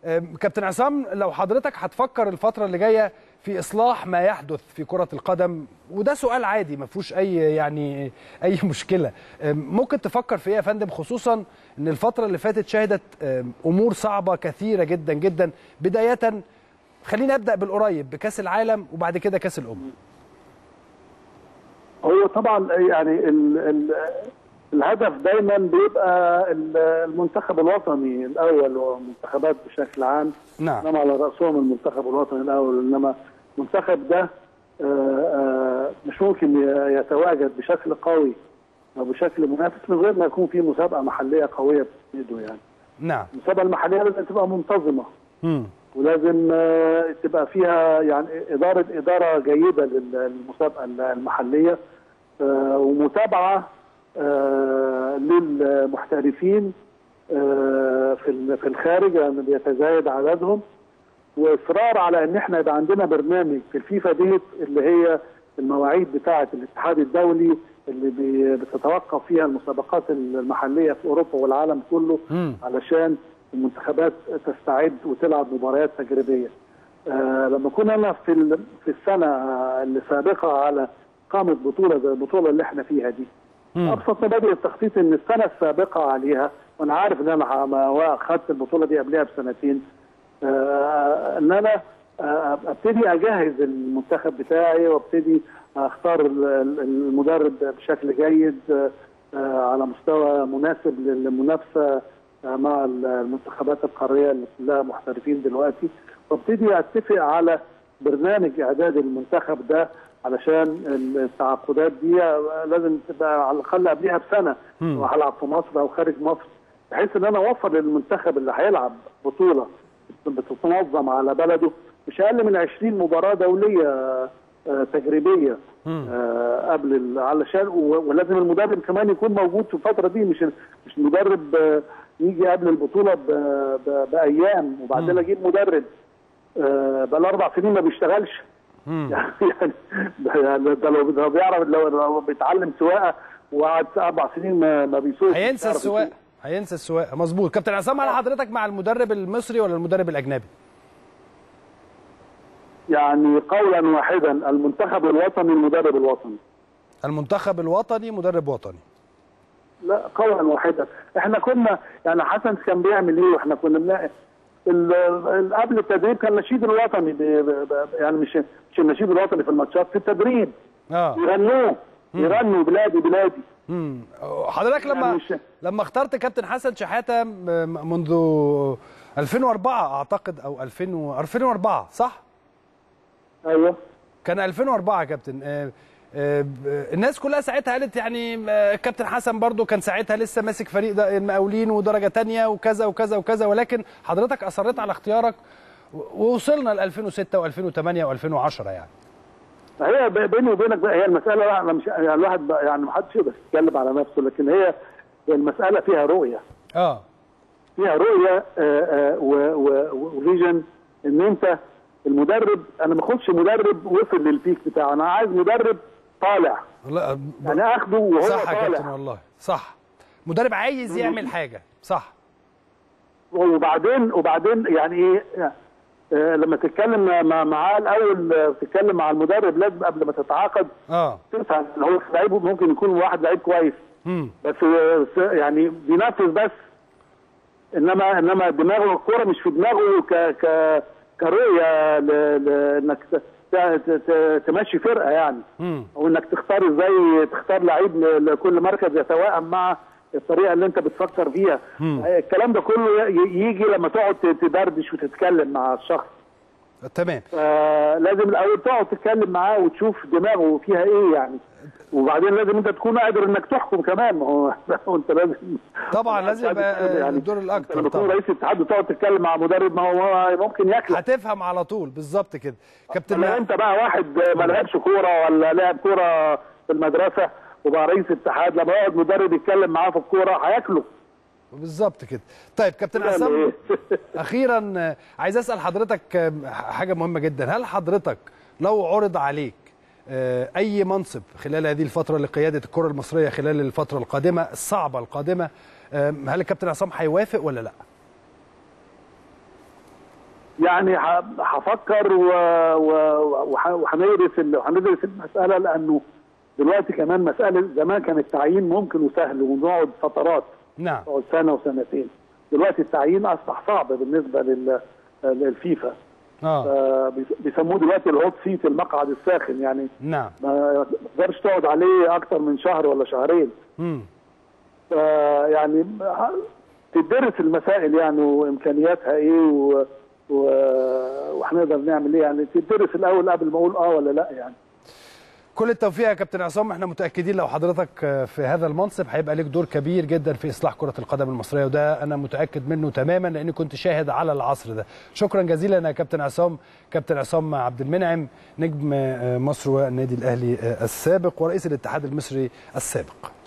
أم، كابتن عصام لو حضرتك هتفكر الفتره اللي جايه في اصلاح ما يحدث في كره القدم وده سؤال عادي ما فيهوش اي يعني اي مشكله أم، ممكن تفكر في ايه يا فندم خصوصا ان الفتره اللي فاتت شهدت أم، امور صعبه كثيره جدا جدا بدايه خلينا ابدا بالقريب بكاس العالم وبعد كده كاس الامم هو طبعا يعني ال ال الهدف دايما بيبقى ال- المنتخب الوطني الاول والمنتخبات بشكل عام نعم انما على راسهم المنتخب الوطني الاول انما المنتخب ده آه، آه، مش ممكن ي- يتواجد بشكل قوي او بشكل منافس من غير ما يكون في مسابقه محليه قويه بتسنده يعني نعم المسابقه المحليه لازم تبقى منتظمه مم. ولازم آه، تبقى فيها يعني اداره اداره جيده للمسابقه المحليه آه، ومتابعه آه، للمحترفين آه، في ال- في الخارج لان بيتزايد عددهم واصرار على ان احنا يبقى عندنا برنامج في الفيفا ديت اللي هي المواعيد بتاعه الاتحاد الدولي اللي بي- بتتوقف فيها المسابقات المحليه في اوروبا والعالم كله مم. علشان المنتخبات تستعد وتلعب مباريات تجريبيه. آه لما كنا انا في ال- في السنه اللي سابقه على قامت بطوله زي البطوله اللي احنا فيها دي. مم. ابسط مبادئ التخطيط ان السنه السابقه عليها وانا عارف ان انا ح- ما- خدت البطوله دي قبلها بسنتين آه، ان انا آه، ابتدي اجهز المنتخب بتاعي وابتدي اختار ال- ال- المدرب بشكل جيد آه، آه، على مستوى مناسب للمنافسه آه، مع المنتخبات القاريه اللي كلها محترفين دلوقتي وابتدي اتفق على برنامج اعداد المنتخب ده علشان التعاقدات دي آه، لازم تبقى على الاقل قبلها بسنه مم. وهلعب في مصر او خارج مصر بحيث ان انا اوفر للمنتخب اللي هيلعب بطوله بتتنظم على بلده مش اقل من 20 مباراه دوليه آه، تجريبيه مم. آه، قبل ال- علشان و- ولازم المدرب كمان يكون موجود في الفتره دي مش مش مدرب آه، يجي قبل البطوله ب- ب- بايام وبعدين مم. اجيب مدرب آه، بقى له اربع سنين ما بيشتغلش مم. يعني ده يعني ده لو لو بيعرف لو, لو بيتعلم سواقه وقعد اربع سنين ما, ما بيسوقش هينسى مش عارف السواقه يسوق. هينسى السواقه مظبوط كابتن عصام على حضرتك مع المدرب المصري ولا المدرب الاجنبي يعني قولا واحدا المنتخب الوطني المدرب الوطني المنتخب الوطني مدرب وطني لا قولا واحدا احنا كنا يعني حسن كان بيعمل ايه واحنا كنا بنلاقي ال- ال- قبل التدريب كان النشيد الوطني ب- ب- ب- يعني مش مش النشيد الوطني في الماتشات في التدريب اه يغنوه يغنوا بلادي بلادي امم حضرتك لما يعني مش- لما اخترت كابتن حسن شحاته م- منذ 2004 اعتقد او 2000 و- 2004 صح ايوه كان 2004 يا كابتن آه، آه، ب- الناس كلها ساعتها قالت يعني آه، كابتن حسن برضو كان ساعتها لسه ماسك فريق ده- المقاولين ودرجه تانية وكذا وكذا وكذا ولكن حضرتك اصريت على اختيارك و- ووصلنا ل 2006 و2008 و2010 يعني هي ب- بيني وبينك بقى هي المساله لا انا مش يعني الواحد بقى يعني ما حدش يقدر يتكلم على نفسه لكن هي المساله فيها رؤيه اه فيها رؤيه آه، آه، و- و- وفيجن ان انت المدرب انا ما اخدش مدرب وصل للبيك بتاعه انا عايز مدرب طالع لا ب- يعني اخده وهو صح يا كابتن طالع والله صح مدرب عايز يعمل حاجه صح وبعدين وبعدين يعني ايه آه، لما تتكلم مع- معاه الاول آه، تتكلم مع المدرب لازم قبل ما تتعاقد اه تفهم ان هو لعيب ممكن يكون واحد لعيب كويس امم بس آه، يعني بينفذ بس انما انما دماغه الكوره مش في دماغه ك ك كرؤيه ل- ل- انك ت- ت- ت- تمشي فرقه يعني امم او انك تختار ازاي تختار لعيب ل- لكل مركز يتوائم مع الطريقه اللي انت بتفكر فيها مم. الكلام ده كله ي- يجي لما تقعد ت- تدردش وتتكلم مع الشخص تمام فلازم الاول تقعد تتكلم معاه وتشوف دماغه فيها ايه يعني وبعدين لازم انت تكون قادر انك تحكم كمان ما هو انت لازم طبعا لازم يبقى الدور انت الاكتر لما تكون طبعا رئيس الاتحاد وتقعد تتكلم مع مدرب ما هو ممكن ياكلك هتفهم على طول بالظبط كده كابتن لما انت بقى واحد ما لعبش كوره ولا لعب كوره في المدرسه وبقى رئيس اتحاد لما يقعد مدرب يتكلم معاه في الكوره هياكله بالظبط كده طيب كابتن يعني عصام إيه؟ اخيرا آه، عايز اسال حضرتك آه، حاجه مهمه جدا هل حضرتك لو عرض عليك آه، اي منصب خلال هذه الفتره لقياده الكره المصريه خلال الفتره القادمه الصعبه القادمه آه، هل الكابتن عصام هيوافق ولا لا يعني ه- هفكر و- و- وح- وهندرس ال- وهندرس المساله لانه دلوقتي كمان مساله زمان كان التعيين ممكن وسهل ونقعد فترات نعم نقعد سنه وسنتين دلوقتي التعيين اصبح صعب بالنسبه لل للفيفا اه آه، بيس- بيسموه دلوقتي الهوت سيت المقعد الساخن يعني نعم ما تقدرش تقعد عليه اكتر من شهر ولا شهرين مم. آه، يعني ه- تدرس المسائل يعني وامكانياتها ايه و... و... وهنقدر نعمل ايه يعني تدرس الاول قبل ما اقول اه ولا لا يعني كل التوفيق يا كابتن عصام احنا متاكدين لو حضرتك في هذا المنصب هيبقى لك دور كبير جدا في اصلاح كره القدم المصريه وده انا متاكد منه تماما لاني كنت شاهد على العصر ده شكرا جزيلا يا كابتن عصام كابتن عصام عبد المنعم نجم مصر والنادي الاهلي السابق ورئيس الاتحاد المصري السابق